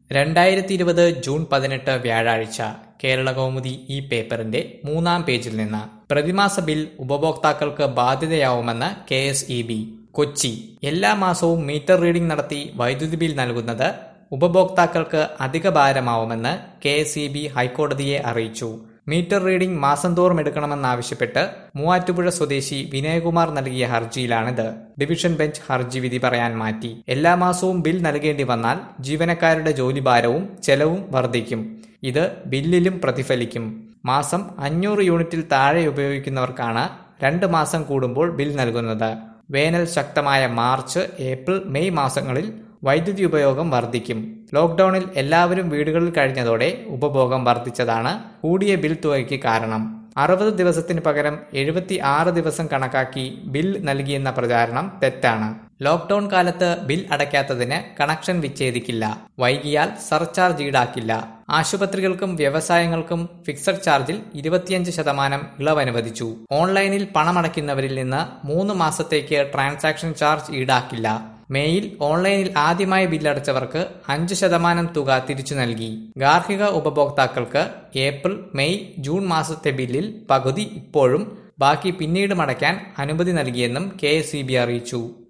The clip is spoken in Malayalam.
രണ്ടായിരത്തി ഇരുപത് ജൂൺ പതിനെട്ട് വ്യാഴാഴ്ച കേരളകൗമുദി ഈ പേപ്പറിന്റെ മൂന്നാം പേജിൽ നിന്ന് പ്രതിമാസ ബിൽ ഉപഭോക്താക്കൾക്ക് ബാധ്യതയാവുമെന്ന് K S E B Kochi എല്ലാ മാസവും മീറ്റർ റീഡിംഗ് നടത്തി വൈദ്യുതി ബിൽ നൽകുന്നത് ഉപഭോക്താക്കൾക്ക് അധിക ഭാരമാവുമെന്ന് കെ എസ് ഇ ബി ഹൈക്കോടതിയെ അറിയിച്ചു മീറ്റർ റീഡിംഗ് മാസം തോറും എടുക്കണമെന്നാവശ്യപ്പെട്ട് മൂവാറ്റുപുഴ സ്വദേശി വിനയകുമാർ നൽകിയ ഹർജിയിലാണിത് ഡിവിഷൻ ബെഞ്ച് ഹർജി വിധി പറയാൻ മാറ്റി എല്ലാ മാസവും ബിൽ നൽകേണ്ടി വന്നാൽ ജീവനക്കാരുടെ ജോലിഭാരവും ചെലവും വർദ്ധിക്കും ഇത് ബില്ലിലും പ്രതിഫലിക്കും മാസം അഞ്ഞൂറ് യൂണിറ്റിൽ താഴെ ഉപയോഗിക്കുന്നവർക്കാണ് രണ്ട് മാസം കൂടുമ്പോൾ ബിൽ നൽകുന്നത് വേനൽ ശക്തമായ മാർച്ച് ഏപ്രിൽ മെയ് മാസങ്ങളിൽ വൈദ്യുതി ഉപയോഗം വർദ്ധിക്കും ലോക്ഡൌണിൽ എല്ലാവരും വീടുകളിൽ കഴിഞ്ഞതോടെ ഉപഭോഗം വർദ്ധിച്ചതാണ് കൂടിയ ബിൽ തുകയ്ക്ക് കാരണം അറുപത് ദിവസത്തിന് പകരം എഴുപത്തി ആറ് ദിവസം കണക്കാക്കി ബിൽ നൽകിയെന്ന പ്രചാരണം തെറ്റാണ് ലോക്ഡൌൺ കാലത്ത് ബിൽ അടയ്ക്കാത്തതിന് കണക്ഷൻ വിച്ഛേദിക്കില്ല വൈകിയാൽ സർചാർജ് ഈടാക്കില്ല ആശുപത്രികൾക്കും വ്യവസായങ്ങൾക്കും ഫിക്സഡ് ചാർജിൽ ഇരുപത്തിയഞ്ച് ശതമാനം ഇളവ് അനുവദിച്ചു ഓൺലൈനിൽ പണമടയ്ക്കുന്നവരിൽ നിന്ന് മൂന്ന് മാസത്തേക്ക് ട്രാൻസാക്ഷൻ ചാർജ് ഈടാക്കില്ല മേയിൽ ഓൺലൈനിൽ ആദ്യമായി ബില്ലടച്ചവർക്ക് അഞ്ച് ശതമാനം തുക തിരിച്ചു നൽകി ഗാർഹിക ഉപഭോക്താക്കൾക്ക് ഏപ്രിൽ മെയ് ജൂൺ മാസത്തെ ബില്ലിൽ പകുതി ഇപ്പോഴും ബാക്കി പിന്നീട് അടയ്ക്കാൻ അനുമതി നൽകിയെന്നും കെ അറിയിച്ചു